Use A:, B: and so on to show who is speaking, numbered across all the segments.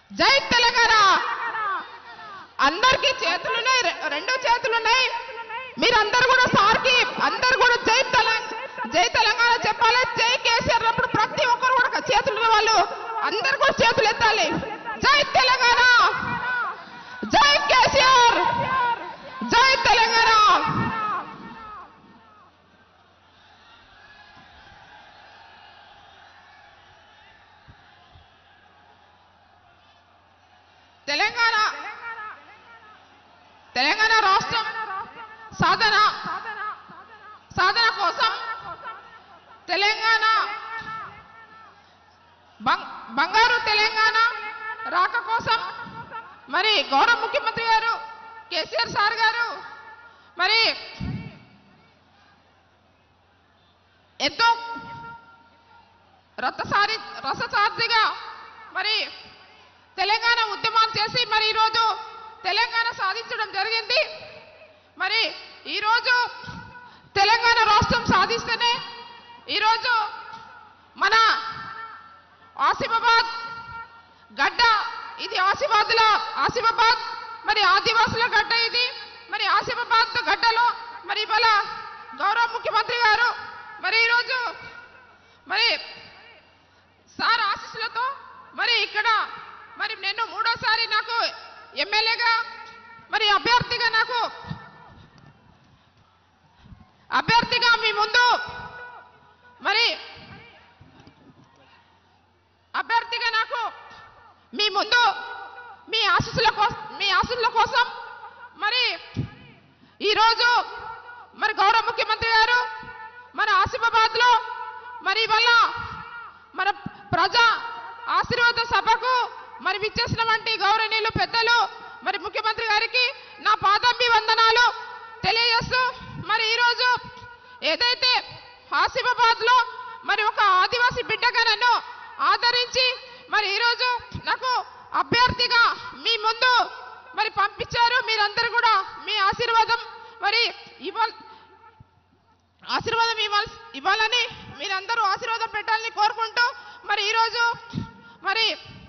A: జై తెలంగాణ అందరికీ చేతులున్నాయి రె- రెండు చేతులున్నాయి మీరందరూ కూడా సార్కి అందరు కూడా జై తెలంగాణ జై తెలంగాణ చెప్పాలి జై కేసీఆర్ అప్పుడు ప్రతి ఒక్కరు కూడా చేతులు ఉన్న వాళ్ళు అందరు కూడా చేతులు ఎత్తాలి జై తెలంగాణ జై కేసీఆర్ జై తెలంగాణ తెలంగాణ తెలంగాణ రాష్ట్రం సాధన సాధన కోసం తెలంగాణ బంగ్- బంగారు తెలంగాణ రాక కోసం మరి గౌరవ ముఖ్యమంత్రి గారు కేసీఆర్ సార్ గారు మరి ఎంతో రథసారి రససార్థిగా మరి తెలంగాణ ఉద్యమాలు చేసి మరి ఈరోజు తెలంగాణ సాధించడం జరిగింది మరి ఈరోజు తెలంగాణ రాష్ట్రం సాధిస్తేనే ఈరోజు మన ఆసిఫాబాద్ గడ్డ ఇది ఆసిఫాబాద్ల ఆసిఫాబాద్ మరి ఆదివాసుల గడ్డ ఇది మరి ఆసిఫాబాద్ గడ్డలో మరి ఇవాళ గౌరవ ముఖ్యమంత్రి గారు మరి ఈరోజు మరి సార్ ఆశీస్సులతో మరి ఇక్కడ మరి నేను మూడోసారి నాకు ఎమ్మెల్యేగా మరి అభ్యర్థిగా నాకు అభ్యర్థిగా మీ ముందు మరి అభ్యర్థిగా నాకు మీ ముందు మీ ఆశీస్సుల కోసం మీ ఆశీస్సుల కోసం మరి ఈరోజు మరి గౌరవ ముఖ్యమంత్రి గారు మన ఆసిఫాబాద్ లో మరి ఇవాళ మన ప్రజా ఆశీర్వాద సభకు మరి విచ్చేసిన వంటి గౌరవనీయులు పెద్దలు మరి ముఖ్యమంత్రి గారికి నా పాదాభి వందనాలు తెలియజేస్తూ మరి ఈరోజు ఏదైతే ఆసిఫాబాద్ లో మరి ఒక ఆదివాసీ బిడ్డగా నన్ను ఆదరించి మరి ఈరోజు నాకు అభ్యర్థిగా మీ ముందు మరి పంపించారు మీరందరూ కూడా మీ ఆశీర్వాదం మరి ఇవ్వాలి ఆశీర్వాదం ఇవ్వాలి ఇవ్వాలని మీరందరూ ఆశీర్వాదం పెట్టాలని కోరుకుంటూ మరి ఈరోజు మరి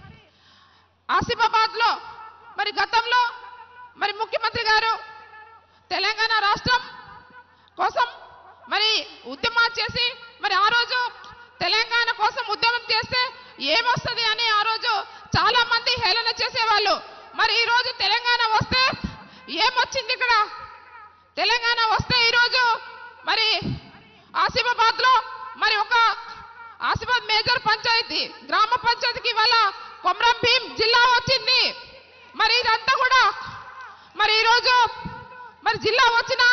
A: ఆసిఫాబాద్ లో మరి గతంలో మరి ముఖ్యమంత్రి గారు తెలంగాణ రాష్ట్రం కోసం మరి ఉద్యమాలు చేసి మరి ఆ రోజు తెలంగాణ కోసం ఉద్యమం చేస్తే ఏమొస్తుంది అని ఆ రోజు చాలా మంది హేళన చేసేవాళ్ళు మరి ఈ రోజు తెలంగాణ వస్తే ఏమొచ్చింది ఇక్కడ తెలంగాణ వస్తే ఈరోజు మరి ఆసిఫాబాద్ లో మరి ఒక ఆసిఫాబాద్ మేజర్ పంచాయతీ గ్రామ పంచాయతీకి ఇవాళ కొమరం భీం జిల్లా వచ్చింది మరి ఇదంతా కూడా మరి ఈరోజు మరి జిల్లా వచ్చిన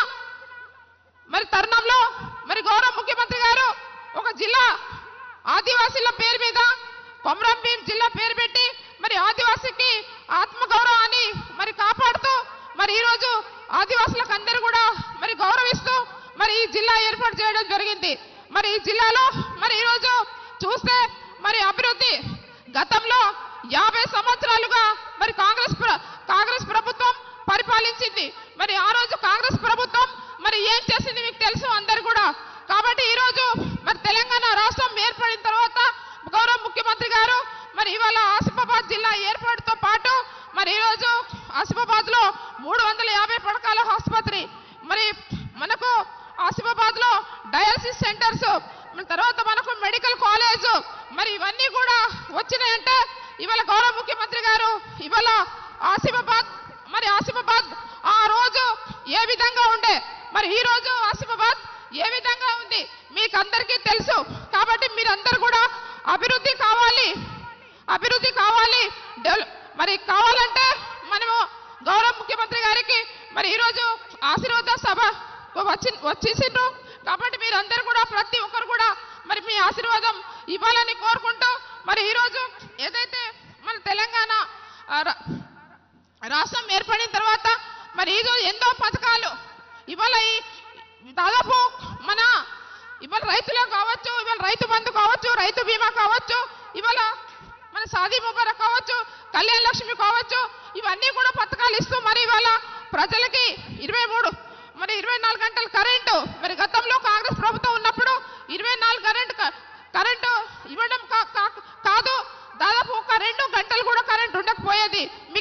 A: మరి తరుణంలో మరి గౌరవ ముఖ్యమంత్రి గారు ఒక జిల్లా ఆదివాసీల పేరు మీద కొమరం భీం జిల్లా పేరు పెట్టి మరి ఆదివాసికి ఆత్మగౌరవాన్ని మరి కాపాడుతూ మరి ఈరోజు ఆదివాసులకు అందరూ కూడా మరి గౌరవిస్తూ మరి ఈ జిల్లా ఏర్పాటు చేయడం జరిగింది మరి ఈ జిల్లాలో మరి ఈరోజు చూస్తే మరి అభివృద్ధి గతంలో యాభై సంవత్సరాలుగా మరి కాంగ్రెస్ ప్ర- కాంగ్రెస్ ప్రభుత్వం పరిపాలించింది మరి ఆ రోజు కాంగ్రెస్ ప్రభుత్వం మరి ఏం చేసింది మీకు తెలుసు అందరు కూడా కాబట్టి ఈ రోజు మరి తెలంగాణ రాష్ట్రం ఏర్పడిన తర్వాత గౌరవ ముఖ్యమంత్రి గారు మరి ఇవాళ ఆసిఫాబాద్ జిల్లా ఏర్పాటుతో పాటు మరి ఈ రోజు ఆసిఫాబాద్ లో మూడు వందల యాభై పడకాల ఆసుపత్రి మరి మనకు ఆసిఫాబాద్ లో డయాలసిస్ సెంటర్స్ మన తర్వాత మనకు మెడికల్ కాలేజ్ మరి ఇవన్నీ కూడా వచ్చినాయంటే ఇవాళ గౌరవ ముఖ్యమంత్రి గారు ఇవాళ ఆసిఫాబాద్ మరి ఆసిఫాబాద్ ఆ రోజు ఏ విధంగా ఉండే మరి ఈ రోజు ఆసిఫాబాద్ ఏ విధంగా ఉంది మీకు అందరికీ తెలుసు కాబట్టి మీరందరూ కూడా అభివృద్ధి కావాలి అభివృద్ధి కావాలి డెవల- మరి కావాలంటే మనము గౌరవ ముఖ్యమంత్రి గారికి మరి ఈరోజు ఆశీర్వాద సభ వచ్చి వచ్చేసిండ్రు కాబట్టి మీరందరూ కూడా ప్రతి ఒక్కరు కూడా మరి మీ ఆశీర్వాదం ఇవ్వాలని కోరుకుంటూ మరి ఈరోజు ఏదైతే మన తెలంగాణ ఆ, రా- రాష్ట్రం ఏర్పడిన తర్వాత మరి ఈరోజు ఎన్నో పథకాలు ఇవాళ ఈ దాదాపు మన ఇవాళ రైతులే కావచ్చు ఇవాళ రైతు బంధు కావచ్చు రైతు బీమా కావచ్చు ఇవాళ మన సాదీ ముబారక్ కావచ్చు కళ్యాణ లక్ష్మి కావచ్చు ఇవన్నీ కూడా పథకాలు ఇస్తూ మరి ఇవాళ ప్రజలకి ఇరవై మూడు మరి ఇరవై నాలుగు గంటలు కరెంటు మరి గతంలో కాంగ్రెస్ ప్రభుత్వం ఉన్నప్పుడు ఇరవై నాలుగు కరెంటు కరెంటు ఇవ్వడం కా- కా- కాదు దాదాపు ఒక రెండు గంటలు కూడా కరెంట్ ఉండకపో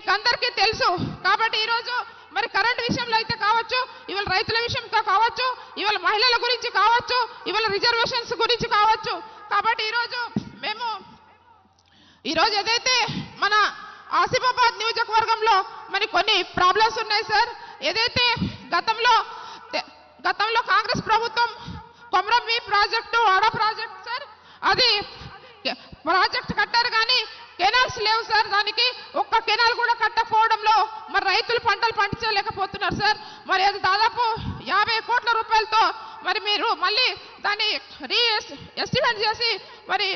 A: మీకు అందరికీ తెలుసు కాబట్టి ఈరోజు మరి కరెంట్ విషయంలో అయితే కావచ్చు ఇవాళ రైతుల విషయంలో కావచ్చు ఇవాళ మహిళల గురించి కావచ్చు ఇవాళ రిజర్వేషన్స్ గురించి కావచ్చు కాబట్టి ఈరోజు మేము ఈరోజు ఏదైతే మన ఆసిఫాబాద్ నియోజకవర్గంలో మరి కొన్ని ప్రాబ్లమ్స్ ఉన్నాయి సార్ ఏదైతే గతంలో తె- గతంలో కాంగ్రెస్ ప్రభుత్వం కొమరంబి ప్రాజెక్టు ఆడ ప్రాజెక్ట్ సార్ అది కె- ప్రాజెక్ట్ కట్టారు కానీ కెనాల్స్ లేవు సార్ దానికి ఒక్క కెనాల్ కూడా కట్టకపోవడంలో మరి రైతులు పంటలు పండించలేకపోతున్నారు సార్ మరి అది దాదాపు యాభై కోట్ల రూపాయలతో మరి మీరు మళ్ళీ దాన్ని రీ ఎస్టిమేట్ చేసి మరి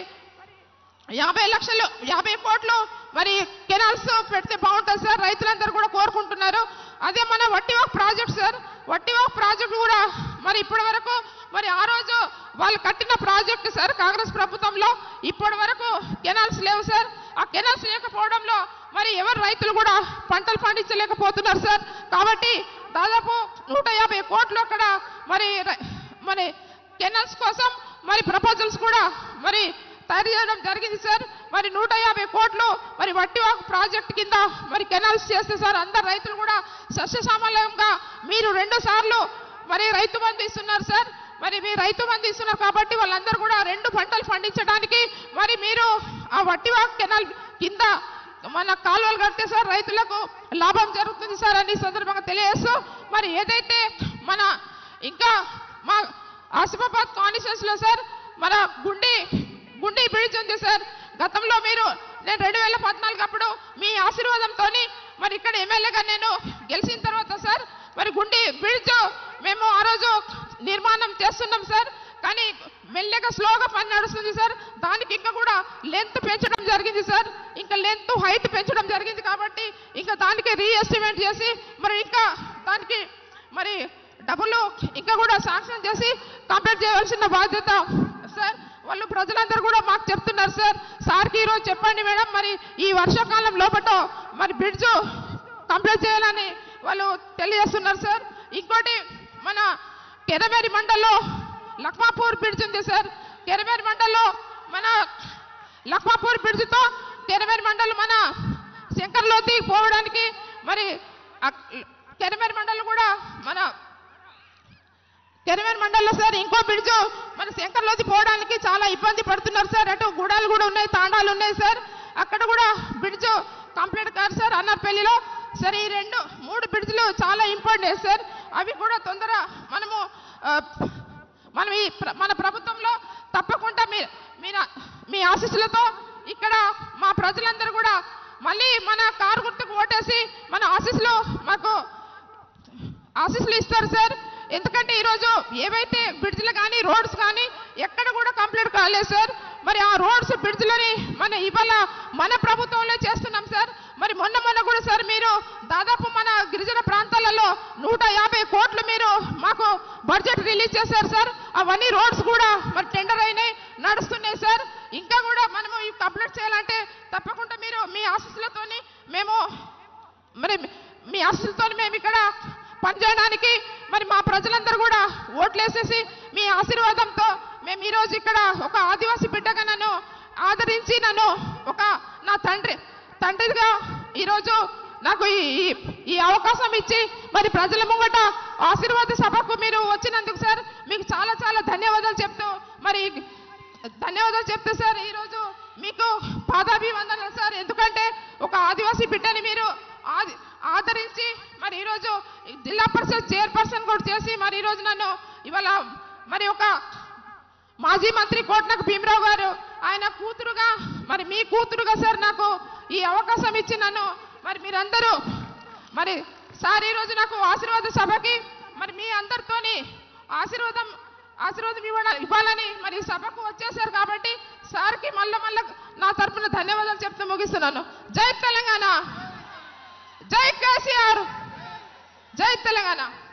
A: యాభై లక్షలు యాభై కోట్లు మరి కెనాల్స్ పెడితే బాగుంటుంది సార్ రైతులందరూ కూడా కోరుకుంటున్నారు అదే మన Vattivagu project sir Vattivagu project కూడా మరి ఇప్పటి వరకు మరి ఆ రోజు వాళ్ళు కట్టిన ప్రాజెక్ట్ సార్ కాంగ్రెస్ ప్రభుత్వంలో ఇప్పటి వరకు కెనాల్స్ లేవు సార్ ఆ కెనాల్స్ లేకపోవడంలో మరి ఎవరు రైతులు కూడా పంటలు పండించలేకపోతున్నారు సార్ కాబట్టి దాదాపు నూట యాభై కోట్లు అక్కడ మరి రై- మరి కెనాల్స్ కోసం మరి ప్రపోజల్స్ కూడా మరి తయారు చేయడం జరిగింది సార్ మరి నూట యాభై కోట్లు మరి వట్టివాకు ప్రాజెక్ట్ కింద మరి కెనాల్స్ చేస్తే సార్ అందరు రైతులు కూడా సస్యసామలంగా మీరు రెండు సార్లు మరి రైతు బంధు ఇస్తున్నారు సార్ మరి మీరు రైతు బంధు ఇస్తున్నారు కాబట్టి వాళ్ళందరూ కూడా రెండు పంటలు పండించడానికి మరి మీరు ఆ వట్టివాకు కెనాల్ కింద మన కాలువలు కడితే సార్ రైతులకు లాభం జరుగుతుంది సార్ అని ఈ సందర్భంగా తెలియజేస్తూ మరి ఏదైతే మన ఇంకా మా ఆసిఫాబాద్ కాన్స్టిట్యూన్స్ లో సార్ మన గుండి గుండి బ్రిడ్జ్ ఉంది సార్ గతంలో మీరు నేను రెండు వేల పద్నాలుగు అప్పుడు మీ ఆశీర్వాదంతో మరి ఇక్కడ ఎమ్మెల్యేగా నేను గెలిచిన తర్వాత సార్ మరి గుండి బ్రిడ్జ్ మేము ఆ రోజు నిర్మాణం చేస్తున్నాం సార్ కానీ మెల్లగా స్లోగా పని నడుస్తుంది సార్ దానికి ఇంకా కూడా లెంత్ పెంచడం జరిగింది సార్ ఇంకా లెంత్ హైట్ పెంచడం జరిగింది కాబట్టి ఇంకా దానికి రీఎస్టిమేట్ చేసి మరి ఇంకా దానికి మరి డబ్బులు ఇంకా కూడా శాంక్షన్ చేసి కంప్లీట్ చేయవలసిన బాధ్యత సార్ వాళ్ళు ప్రజలందరూ కూడా మాకు చెప్తున్నారు సార్ సార్కి ఈరోజు చెప్పండి మేడం మరి ఈ వర్షాకాలం లోపట మరి బ్రిడ్జ్ కంప్లీట్ చేయాలని వాళ్ళు తెలియజేస్తున్నారు సార్ ఇంకోటి మన కెరమేరి మండల్లో లక్మాపూర్ బ్రిడ్జ్ ఉంది సార్ కెరమేరి మండల్లో మన లక్మాపూర్ బ్రిడ్జ్తో కెరమేరి మండల్ మన శంకర్లోతి పోవడానికి మరి అక్- కెరమేరి మండల్ కూడా మన కెరమేర్ మండల్లో సార్ ఇంకో బ్రిడ్జ్ మన శంకర్లోది పోవడానికి చాలా ఇబ్బంది పడుతున్నారు సార్ అటు గుడాలు కూడా ఉన్నాయి తాండాలు ఉన్నాయి సార్ అక్కడ కూడా బ్రిడ్జ్ కంప్లీట్ కాదు సార్ అన్నపల్లిలో సార్ ఈ రెండు మూడు బ్రిడ్జ్లు చాలా ఇంపార్టెంట్ సార్ అవి కూడా తొందర మనము ఆ, మనం ఈ ప్ర- మన ప్రభుత్వంలో తప్పకుండా మీ మీ- మీ ఆశీస్సులతో ఇక్కడ మా ప్రజలందరూ కూడా మళ్ళీ మన కారు గుర్తుకు ఓటేసి మన ఆశీస్సులు మాకు ఆశీస్సులు ఇస్తారు సార్ ఎందుకంటే ఈరోజు ఏవైతే బ్రిడ్జ్లు కానీ రోడ్స్ కానీ ఎక్కడ కూడా కంప్లీట్ కాలేదు సార్ మరి ఆ రోడ్స్ బ్రిడ్జ్లని మన ఇవాళ మన ప్రభుత్వంలో చేస్తున్నాం సార్ మరి మొన్న మొన్న కూడా సార్ మీరు దాదాపు మన గిరిజన ప్రాంతాలలో నూట యాభై కోట్లు మీరు మాకు బడ్జెట్ రిలీజ్ చేశారు సార్ అవన్నీ రోడ్స్ కూడా మరి టెండర్ అయినాయి నడుస్తున్నాయి సార్ ఇంకా కూడా మనము ఇవి కంప్లీట్ చేయాలంటే తప్పకుండా మీరు మీ ఆశీస్సులతోని మేము మరి మీ ఆశలతో మేము ఇక్కడ పనిచేయడానికి మరి మా ప్రజలందరూ కూడా ఓట్లేసేసి మీ ఆశీర్వాదంతో మేము ఈరోజు ఇక్కడ ఒక ఆదివాసీ బిడ్డగా నన్ను ఆదరించి నన్ను ఒక నా తండ్రి తండ్రిగా ఈరోజు నాకు ఈ ఈ- ఈ అవకాశం ఇచ్చి మరి ప్రజల ముంగట ఆశీర్వాద సభకు మీరు వచ్చినందుకు సార్ మీకు చాలా చాలా ధన్యవాదాలు చెప్తూ మరి ధన్యవాదాలు చెప్తే సార్ ఈరోజు మీకు పాదాభివందనలు సార్ ఎందుకంటే ఒక ఆదివాసీ బిడ్డని మీరు ఆది ఆదరించి మరి ఈరోజు జిల్లా పరిషత్ చైర్పర్సన్ కూడా చేసి మరి ఈరోజు నన్ను ఇవాళ మరి ఒక మాజీ మంత్రి కోట్నకు భీమరావు గారు ఆయన కూతురుగా మరి మీ కూతురుగా సార్ నాకు ఈ అవకాశం ఇచ్చి నన్ను మరి మీరందరూ మరి సార్ ఈరోజు నాకు ఆశీర్వాద సభకి మరి మీ అందరితోని ఆశీర్వాదం ఆశీర్వాదం ఇవ్వడం ఇవ్వాలని మరి ఈ సభకు వచ్చేసారు కాబట్టి సార్కి మళ్ళీ మళ్ళీ నా తరపున ధన్యవాదాలు చెప్తూ ముగిస్తున్నాను జై తెలంగాణ జై కేసీఆర్ జై తెలంగాణ